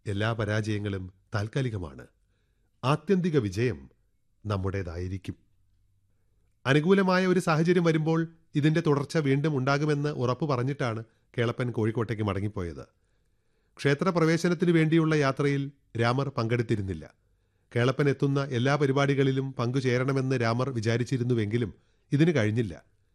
എല്ലാ പരാജയങ്ങളും താൽക്കാലികമാണ് ആത്യന്തിക വിജയം നമ്മുടേതായിരിക്കും അനുകൂലമായ ഒരു സാഹചര്യം വരുമ്പോൾ ഇതിന്റെ തുടർച്ച വീണ്ടും ഉണ്ടാകുമെന്ന് ഉറപ്പു പറഞ്ഞിട്ടാണ് കേളപ്പൻ കോഴിക്കോട്ടേക്ക് മടങ്ങിപ്പോയത് ക്ഷേത്രപ്രവേശനത്തിനു വേണ്ടിയുള്ള യാത്രയിൽ രാമർ പങ്കെടുത്തിരുന്നില്ല കേളപ്പൻ എത്തുന്ന എല്ലാ പരിപാടികളിലും പങ്കുചേരണമെന്ന് രാമർ വിചാരിച്ചിരുന്നുവെങ്കിലും ഇതിന് കഴിഞ്ഞില്ല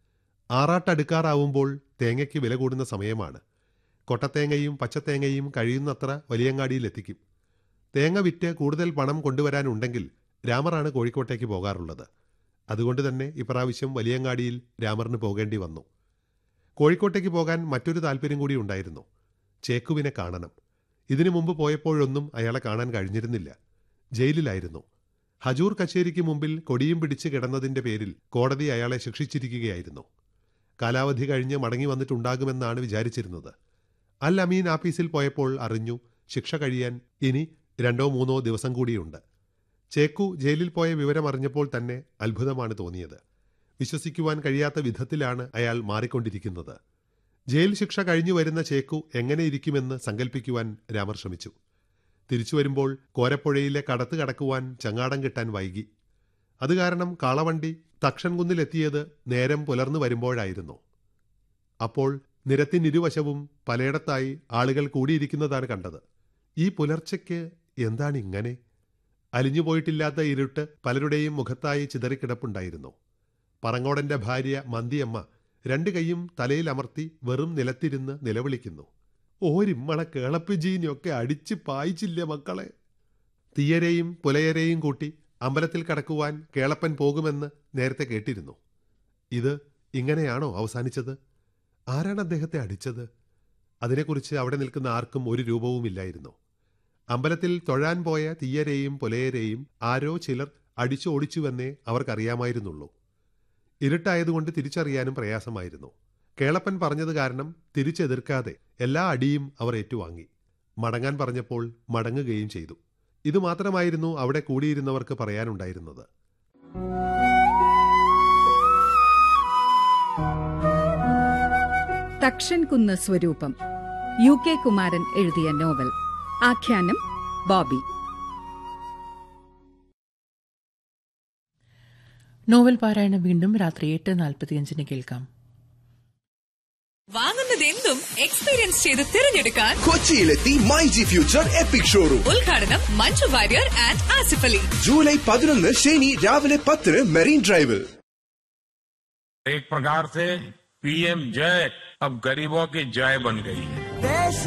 ആറാട്ടടുക്കാറാവുമ്പോൾ തേങ്ങയ്ക്ക് വില കൂടുന്ന സമയമാണ് കൊട്ടത്തേങ്ങയും പച്ചത്തേങ്ങയും കഴിയുന്നത്ര വലിയങ്ങാടിയിൽ എത്തിക്കും തേങ്ങ വിറ്റ് കൂടുതൽ പണം കൊണ്ടുവരാനുണ്ടെങ്കിൽ രാമറാണ് കോഴിക്കോട്ടേക്ക് പോകാറുള്ളത് അതുകൊണ്ട് തന്നെ ഇപ്രാവശ്യം വലിയങ്ങാടിയിൽ രാമറിന് പോകേണ്ടി വന്നു കോഴിക്കോട്ടേക്ക് പോകാൻ മറ്റൊരു താല്പര്യം കൂടി ഉണ്ടായിരുന്നു ചേക്കുവിനെ കാണണം ഇതിനു മുമ്പ് പോയപ്പോഴൊന്നും അയാളെ കാണാൻ കഴിഞ്ഞിരുന്നില്ല ജയിലിലായിരുന്നു ഹജൂർ കച്ചേരിക്ക് മുമ്പിൽ കൊടിയും പിടിച്ച് കിടന്നതിന്റെ പേരിൽ കോടതി അയാളെ ശിക്ഷിച്ചിരിക്കുകയായിരുന്നു കാലാവധി കഴിഞ്ഞ് മടങ്ങി വന്നിട്ടുണ്ടാകുമെന്നാണ് വിചാരിച്ചിരുന്നത് അൽ അമീൻ ആഫീസിൽ പോയപ്പോൾ അറിഞ്ഞു ശിക്ഷ കഴിയാൻ ഇനി രണ്ടോ മൂന്നോ ദിവസം കൂടിയുണ്ട് ചേക്കു ജയിലിൽ പോയ വിവരം അറിഞ്ഞപ്പോൾ തന്നെ അത്ഭുതമാണ് തോന്നിയത് വിശ്വസിക്കുവാൻ കഴിയാത്ത വിധത്തിലാണ് അയാൾ മാറിക്കൊണ്ടിരിക്കുന്നത് ജയിൽ ശിക്ഷ കഴിഞ്ഞു വരുന്ന ചേക്കു എങ്ങനെ ഇരിക്കുമെന്ന് സങ്കല്പിക്കുവാൻ രാമർ ശ്രമിച്ചു തിരിച്ചു വരുമ്പോൾ കോരപ്പുഴയിലെ കടത്ത് കടക്കുവാൻ ചങ്ങാടം കിട്ടാൻ വൈകി അത് കാരണം കാളവണ്ടി തക്ഷൻകുന്നിലെത്തിയത് നേരം പുലർന്നു വരുമ്പോഴായിരുന്നു അപ്പോൾ നിരത്തിനിരുവശവും പലയിടത്തായി ആളുകൾ കൂടിയിരിക്കുന്നതാണ് കണ്ടത് ഈ പുലർച്ചയ്ക്ക് എന്താണ് ഇങ്ങനെ അലിഞ്ഞുപോയിട്ടില്ലാത്ത ഇരുട്ട് പലരുടെയും മുഖത്തായി ചിതറിക്കിടപ്പുണ്ടായിരുന്നു പറങ്ങോടന്റെ ഭാര്യ മന്തിയമ്മ രണ്ട് കൈയും തലയിൽ അമർത്തി വെറും നിലത്തിരുന്ന് നിലവിളിക്കുന്നു ഓരിമ്മളെ കേളപ്പിജീനിയൊക്കെ അടിച്ച് പായിച്ചില്ലേ മക്കളെ തീയരെയും പുലയരെയും കൂട്ടി അമ്പലത്തിൽ കടക്കുവാൻ കേളപ്പൻ പോകുമെന്ന് നേരത്തെ കേട്ടിരുന്നു ഇത് ഇങ്ങനെയാണോ അവസാനിച്ചത് ആരാണ് അദ്ദേഹത്തെ അടിച്ചത് അതിനെക്കുറിച്ച് അവിടെ നിൽക്കുന്ന ആർക്കും ഒരു രൂപവുമില്ലായിരുന്നു അമ്പലത്തിൽ തൊഴാൻ പോയ തീയരെയും പുലയരെയും ആരോ ചിലർ അടിച്ചു ഓടിച്ചുവെന്നേ അവർക്കറിയാമായിരുന്നുള്ളൂ ഇരുട്ടായതുകൊണ്ട് തിരിച്ചറിയാനും പ്രയാസമായിരുന്നു കേളപ്പൻ പറഞ്ഞത് കാരണം തിരിച്ചെതിർക്കാതെ എല്ലാ അടിയും അവർ ഏറ്റുവാങ്ങി മടങ്ങാൻ പറഞ്ഞപ്പോൾ മടങ്ങുകയും ചെയ്തു ഇതുമാത്രമായിരുന്നു അവിടെ കൂടിയിരുന്നവർക്ക് പറയാനുണ്ടായിരുന്നത് തക്ഷൻകുന്ന് സ്വരൂപം യു കെ കുമാരൻ എഴുതിയ നോവൽ ആഖ്യാനം ബോബി നോവൽ പാരായണം വീണ്ടും രാത്രി എട്ട് നാൽപ്പത്തിയഞ്ചിന് കേൾക്കാം വാങ്ങുന്നതെന്തും എക്സ്പീരിയൻസ് ചെയ്ത് തിരഞ്ഞെടുക്കാൻ കൊച്ചിയിലെത്തി my G future epic showroom ഉദ്ഘാടനം മഞ്ജു വാര്യർ ആൻഡ് ആസിഫ് അലി ജൂലൈ പതിനൊന്ന് ശനി രാവിലെ പത്തിന് മെറീൻ ഡ്രൈവിൽ एक प्रकार से पीएम जय अब गरीबों की जय बन गई है